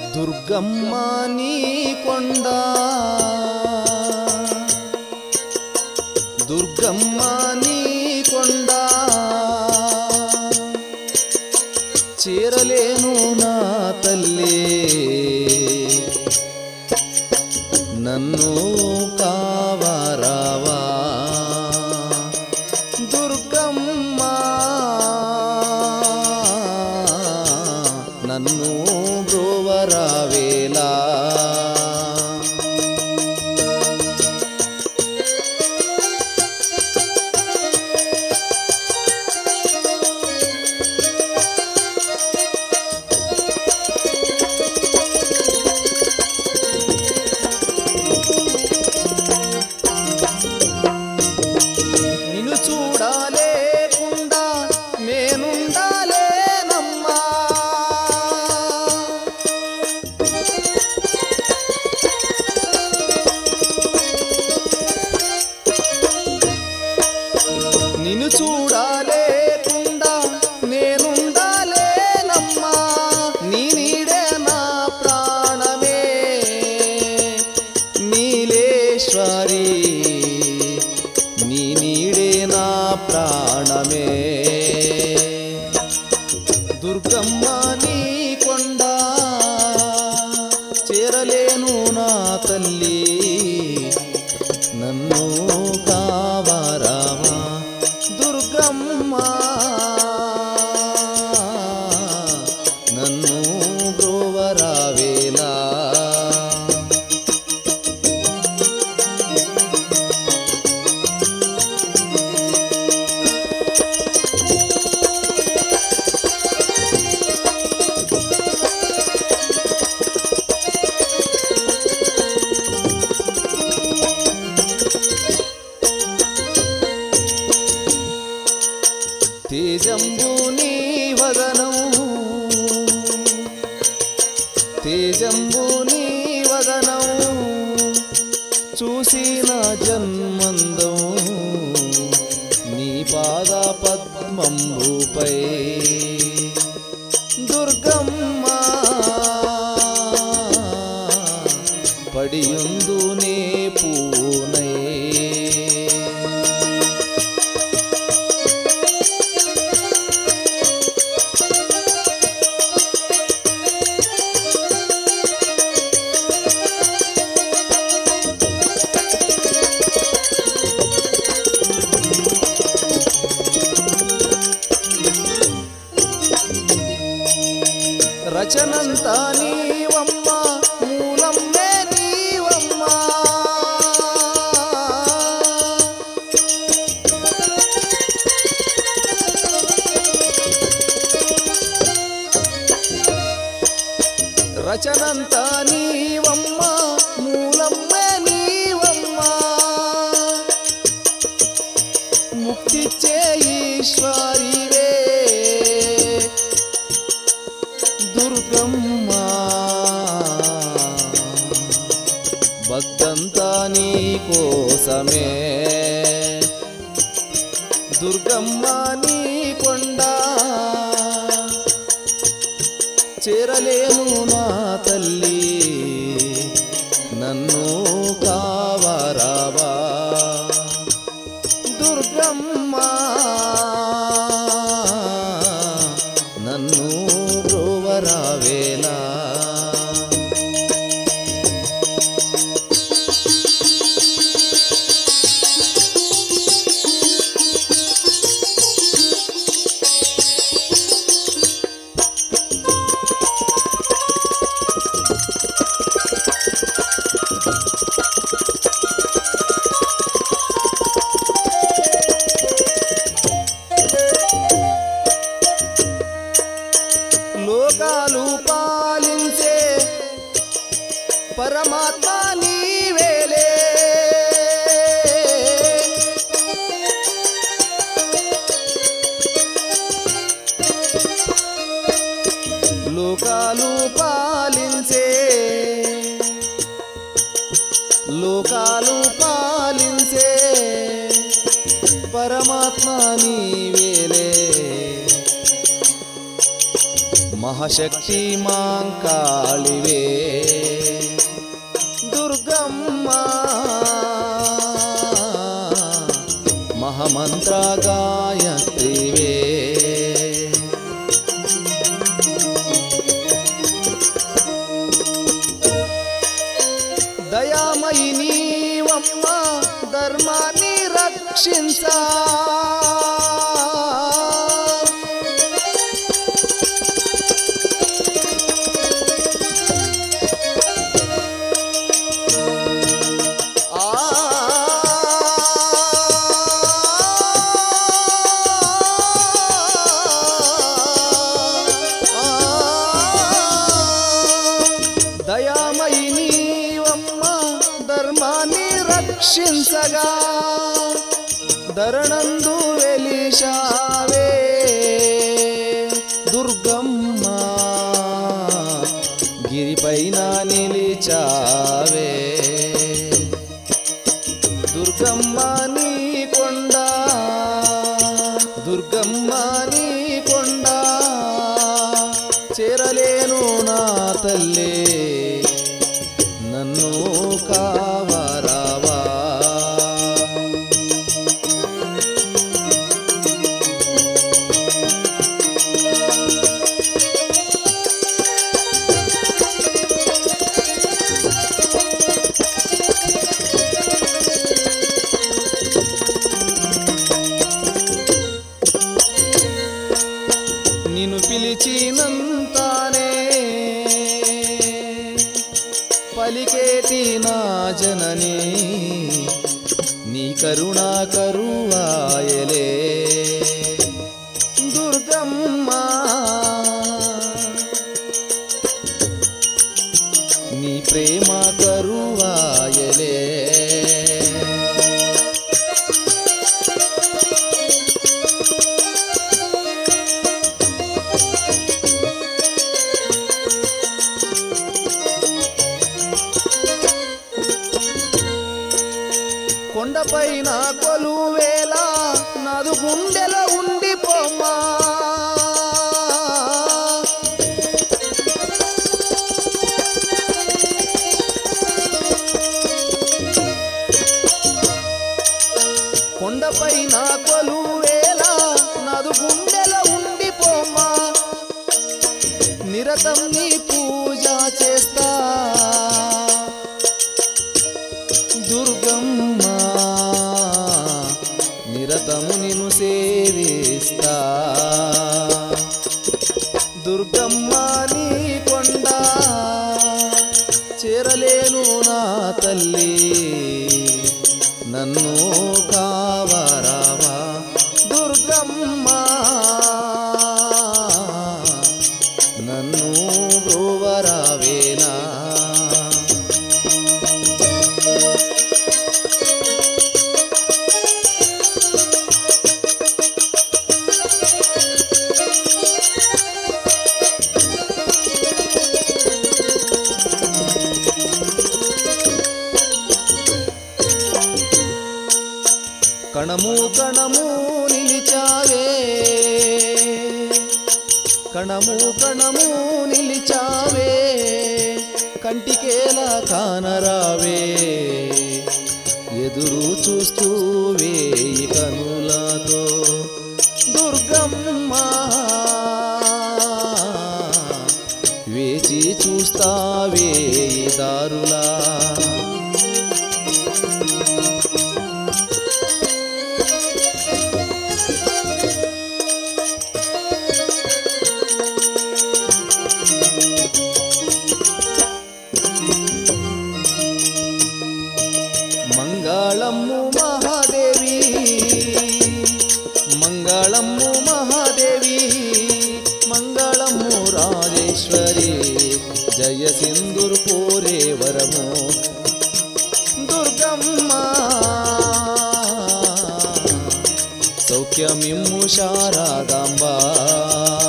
దుర్గమ్మ నీ కొండ దుర్గమ్మ నీ కొండ చేరలేను నా తల్లి నన్ను కావరావా దుర్గమ్మ నన్ను బ్రోవరావేలా నిన్ను చూడాలేకుండా నేనుండాలేనమ్మా నిన్ను చూడాలేకుండా నేనుండాలేనమ్మా నీ నీడే నా ప్రాణమే నీలేశ్వరి నీ నీడే నా ప్రాణమే దుర్గమ్మ నీ కొండ చేరలేను నా తల్లి నన్ను కావరావా దుర్గమ్మ నన్ను బ్రోవరావేలా తేజంబు నీ వదనం తేజంబు నీ వదనం చూసిన జన్మందం నీ పాద పద్మంబుపై దుర్గమ్మ పడియుందు నే పూనై రచనంతా నీవమ్మ మూలమ్మే నీవమ్మ రచనంతా నీవమ్మ మూలమ్మే నీవమ్మ ముక్తిచ్చే ఈశ్వరివే దుర్గమ్మ భక్తంతా నీ కోసమే దుర్గమ్మ నీ కొండ చేరలేను నా తల్లి నన్ను కావరావా దుర్గమ్మ నన్ను బ్రోవరావేలా లోకాలు పాలించే పరమాత్మ నీవేలే లోకాలు పాలించే లోకాలు పాలించే పరమాత్మ నీవేలే మహాశక్తి మాంకాళివే దుర్గమ్మ మహామంత్ర గాయత్రివే దయామయి నీవమ్మ ధర్మాన్ని రక్షించా దయామయి నీవమ్మ ధర్మాన్ని రక్షించగా ధరణందు వెలిశావే దుర్గమ్మ గిరిపైన నిలిచావే దుర్గమ్మ నీ కొండ దుర్గమ్మ నీ కొండ చేరలేను నా తల్లే నన్ను కావరావా నిన్ను పిలిచినంతానే పలికేటి నా జనని నీ కరుణా కరువాయలే దుర్గమ్మ నీ ప్రేమ కరువాయలే కొండపైన కొలువేల నదు గుండెలో ఉండిపోమ్మా కొండపైన కొలువేల నదు గుండెలో ఉండిపోమ్మా నిరతం నీ పూజ చేస్తా దుర్గమ్మ నిరతము నిన్ను సేవిస్తా దుర్గమ్మ నీ కొండ చేరలేను నా తల్లి నన్ను కావరావా దుర్గమ్మ నన్ను బ్రోవరావేలా కణము కణము నిలిచావే కణము కణము నిలిచావే కంటికేలా కానరావే ఎదురు చూస్తూ వేయి కనులతో దుర్గమ్మ వేచి చూస్తావే దారులా మంగళము మహాదేవి మంగళము మహాదేవి మంగళము రాజేశ్వరి జయ సింధుర్ పోరే వరము దుర్గమ్మ సౌఖ్యమిమ్ము శారదాంబా